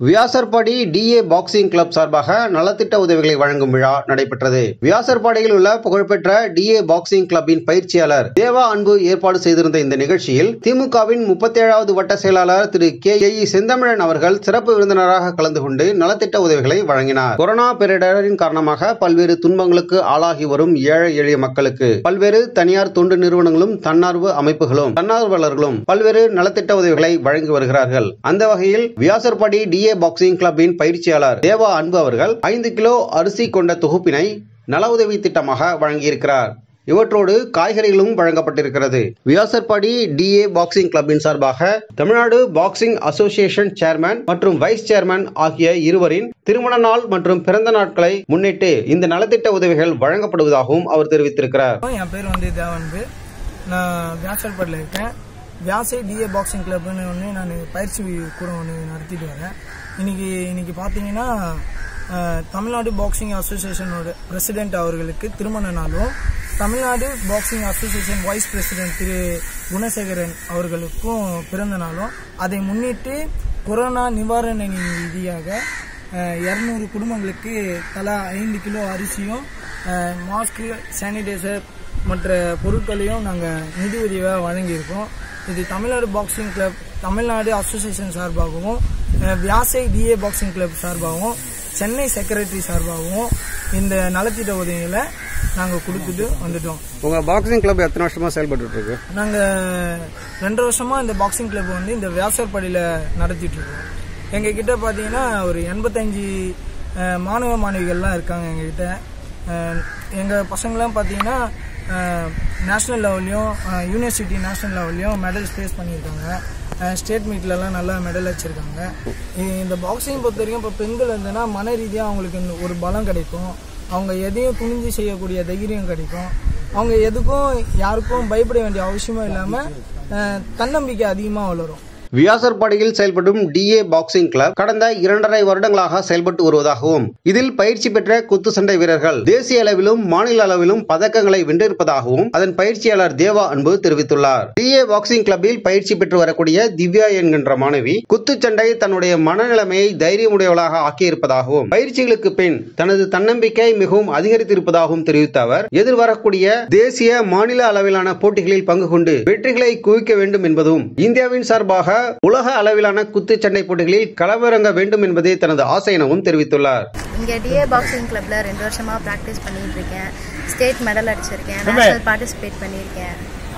Vyasarpadi DA boxing club சார்பாக நலத்திட்ட உதவிகளை வழங்கும் விழா நடைபெற்றது வியாசர்பாடியில் உள்ள புகழ்பெற்ற டிஏ பாக்ஸிங் கிளப்பின் பயிற்சியாளர் தேவா அன்பு ஏற்பாடு செய்திருந்த இந்த நிகழ்ச்சியில் திமுகவின் முப்பத்தேழாவது வட்ட செயலாளர் திரு கே ஏ செந்தமிழன் அவர்கள் சிறப்பு விருந்தினராக கலந்து கொண்டு நலத்திட்ட உதவிகளை வழங்கினார் கொரோனா பேரிடரின் காரணமாக பல்வேறு துன்பங்களுக்கு ஆளாகி வரும் ஏழை எளிய மக்களுக்கு பல்வேறு தனியார் தொண்டு நிறுவனங்களும் தன்னார்வ அமைப்புகளும் தன்னார்வலர்களும் பல்வேறு நலத்திட்ட உதவிகளை வழங்கி வருகிறார்கள் அந்த வகையில் வியாசர்பாடி டிஏ பாக்ஸிங் கிளப்பின் பயிற்சியாளர் தேவா அன்பு அவர்கள் ஐந்து கிலோ அரிசி கொண்ட தொகுப்பினை நல உதவி திட்டமாக வழங்கியிருக்கிறார் இவற்றோடு காய்கறிகளும் வழங்கப்பட்டிருக்கிறது வியாசர்பாடி டிஏ பாக்ஸிங் கிளப்பின் சார்பாக தமிழ்நாடு பாக்ஸிங் அசோசியேஷன் சேர்மன் மற்றும் வைஸ் சேர்மன் ஆகிய இருவரின் திருமண நாள் மற்றும் பிறந்த நாட்களை முன்னிட்டு இந்த நலத்திட்ட உதவிகள் வழங்கப்படுவதாகவும் அவர் தெரிவித்திருக்கிறார் என் பேர் வந்து தேவன்பு நான் வியாசர்பட்டில் இருக்கேன் வியாசை டிஏ பாக்ஸிங் கிளப்னு ஒன்று நான் பயிற்சி கூட ஒன்று நடத்திட்டு வரேன் இன்னைக்கு இன்னைக்கு பார்த்தீங்கன்னா அஹ், தமிழ்நாடு பாக்ஸிங் அசோசியேஷனோட பிரசிடென்ட் அவர்களுக்கு திருமண நாளும் Tamil Nadu boxing association vice president திரு குணசேகரன் அவர்களுக்கும் பிறந்த நாளும் அதை முன்னிட்டு கொரோனா நிவாரண நிதியாக இரநூறு குடும்பங்களுக்கு தலா ஐந்து கிலோ அரிசியும் மாஸ்க்கு சானிடைசர் மற்ற பொருட்களையும் நாங்கள் நிதி உதவியாக வழங்கியிருக்கோம் இது Tamil Nadu boxing club Tamil Nadu association சார்பாகவும் அஹ், வியாசை டிஏ பாக்ஸிங் கிளப் சார்பாகவும் சென்னை செக்ரட்டரி சார்பாகவும் இந்த நலத்திட்ட உதவிகளை நாங்கள் கொடுத்துட்டு வந்துட்டோம் உங்க பாக்ஸிங் கிளப் எத்தனை வருஷமா செயல்பட்டு இருக்கு நாங்கள் ரெண்டு வருஷமாக இந்த பாக்ஸிங் கிளப் வந்து இந்த வியாசர்படியில் நடத்திட்டு இருக்கோம் எங்கள் கிட்ட பார்த்தீங்கன்னா ஒரு எண்பத்தஞ்சு அஹ், மாணவ மாணவிகள்லாம் இருக்காங்க எங்ககிட்ட அஹ், எங்கள் பசங்களாம் பார்த்தீங்கன்னா நேஷ்னல் லெவல்லையும் யூனிவர்சிட்டி நேஷ்னல் லெவல்லையும் மெடல் ஸ்பேஸ் பண்ணியிருக்காங்க ஸ்டேட் மீட்லலாம் நல்லா மெடல் வச்சுருக்காங்க இந்த பாக்ஸிங் பொறுத்த வரைக்கும் இப்போ பெண்கள் இருந்ததுன்னா மன ரீதியாக அவங்களுக்கு இந்த ஒரு பலம் கிடைக்கும் அவங்க எதையும் துணிஞ்சு செய்யக்கூடிய தைரியம் கிடைக்கும் அவங்க எதுக்கும் யாருக்கும் பயப்பட வேண்டிய அவசியமும் இல்லாமல் தன்னம்பிக்கை அதிகமாக வளரும் வியாசர்பாடியில் செயல்படும் டிஏ பாக்ஸிங் கிளப் கடந்த இரண்டரை வருடங்களாக செயல்பட்டு வருவதாகவும் இதில் பயிற்சி பெற்ற குத்துச்சண்டை வீரர்கள் தேசிய அளவிலும் மாநில அளவிலும் பதக்கங்களை வென்றிருப்பதாகவும் அதன் பயிற்சியாளர் தேவா அன்பு தெரிவித்துள்ளார் டிஏ பாக்ஸிங் கிளப்பில் பயிற்சி பெற்று வரக்கூடிய திவ்யா என்கின்ற மாணவி குத்துச்சண்டை தன்னுடைய மனநிலைமையை தைரியமுடையவளாக ஆக்கியிருப்பதாகவும் பயிற்சிகளுக்கு பின் தனது தன்னம்பிக்கை மிகவும் அதிகரித்திருப்பதாகவும் தெரிவித்த அவர் எதிர்வரக்கூடிய தேசிய மாநில அளவிலான போட்டிகளில் பங்கு கொண்டு வெற்றிகளை குவிக்க வேண்டும் என்பதும் இந்தியாவின் சார்பாக உலக அளவிலான குத்துச்சண்டை போட்டிகளில் களமிறங்க வேண்டும் என்பதே தனது ஆசை எனவும் தெரிவித்துள்ளார் இங்கே டிஏ பாக்ஸிங் கிளப்ல ரெண்டு வருஷமா ப்ராக்டிஸ் பண்ணிட்டு இருக்கேன் ஸ்டேட் மெடல் அடிச்சிருக்கேன் நேஷனல் பார்ட்டிசிபேட் பண்ணியிருக்கேன்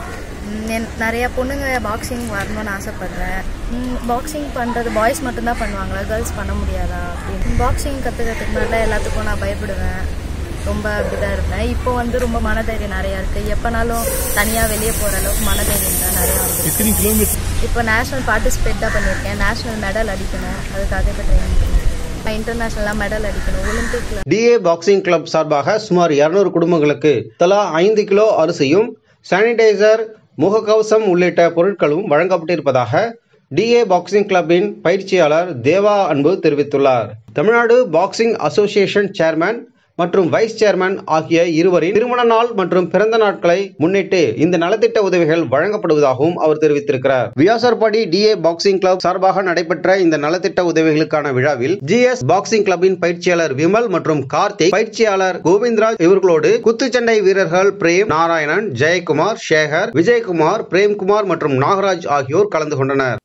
ம், என்- நிறைய பொண்ணுங்க பாக்ஸிங் வரணும்னு ஆசைப்படுறேன் பாக்ஸிங் பண்ணுறது பாய்ஸ் மட்டும்தான் பண்ணுவாங்களா கேர்ள்ஸ் பண்ண முடியாதா அப்படின்னு பாக்ஸிங் கற்றுக்கிறதுக்கு முன்னாடி எல்லாத்துக்கும் நான் பயப்படுவேன் ரொம்ப அப்படிதான் இருப்பேன் இப்போ வந்து ரொம்ப மனதைரியம் நிறையா இருக்குது எப்போனாலும் தனியாக வெளியே போகிற அளவுக்கு மனதைரியம் தான் நிறையா வந்து இப்போ நேஷனல் பார்ட்டிசிபேட் தான் பண்ணியிருக்கேன் நேஷனல் மெடல் அடிக்கணும் அதுக்காக இப்போ ட்ரைனிங் பண்ணியிருக்கேன் இன்டர்நேஷ்னலாக மெடல் அடிக்கணும் ஒலிம்பிக்கில் டிஏ பாக்ஸிங் கிளப் சார்பாக சுமார் 200 குடும்பங்களுக்கு தலா ஐந்து கிலோ அரிசியும் சானிடைசர் முகக்கவசம் உள்ளிட்ட பொருட்களும் வழங்கப்பட்டிருப்பதாக டிஏ பாக்ஸிங் கிளப்பின் பயிற்சியாளர் தேவா அன்பு தெரிவித்துள்ளார் தமிழ்நாடு பாக்ஸிங் அசோசியேஷன் சேர்மன் மற்றும் வைஸ் சேர்மன் ஆகிய இருவரின் திருமண நாள் மற்றும் பிறந்த நாட்களை முன்னிட்டு இந்த நலத்திட்ட உதவிகள் வழங்கப்படுவதாகவும் அவர் தெரிவித்திருக்கிறார் வியாசர்பாடி டிஏ பாக்ஸிங் கிளப் சார்பாக நடைபெற்ற இந்த நலத்திட்ட உதவிகளுக்கான விழாவில் ஜிஎஸ் பாக்ஸிங் கிளப்பின் பயிற்சியாளர் விமல் மற்றும் கார்த்திக் பயிற்சியாளர் கோவிந்தராஜ் இவர்களோடு குத்துச்சண்டை வீரர்கள் பிரேம் நாராயணன் ஜெயக்குமார் சேகர் விஜயகுமார் பிரேம்குமார் மற்றும் நாகராஜ் ஆகியோர் கலந்து கொண்டனர்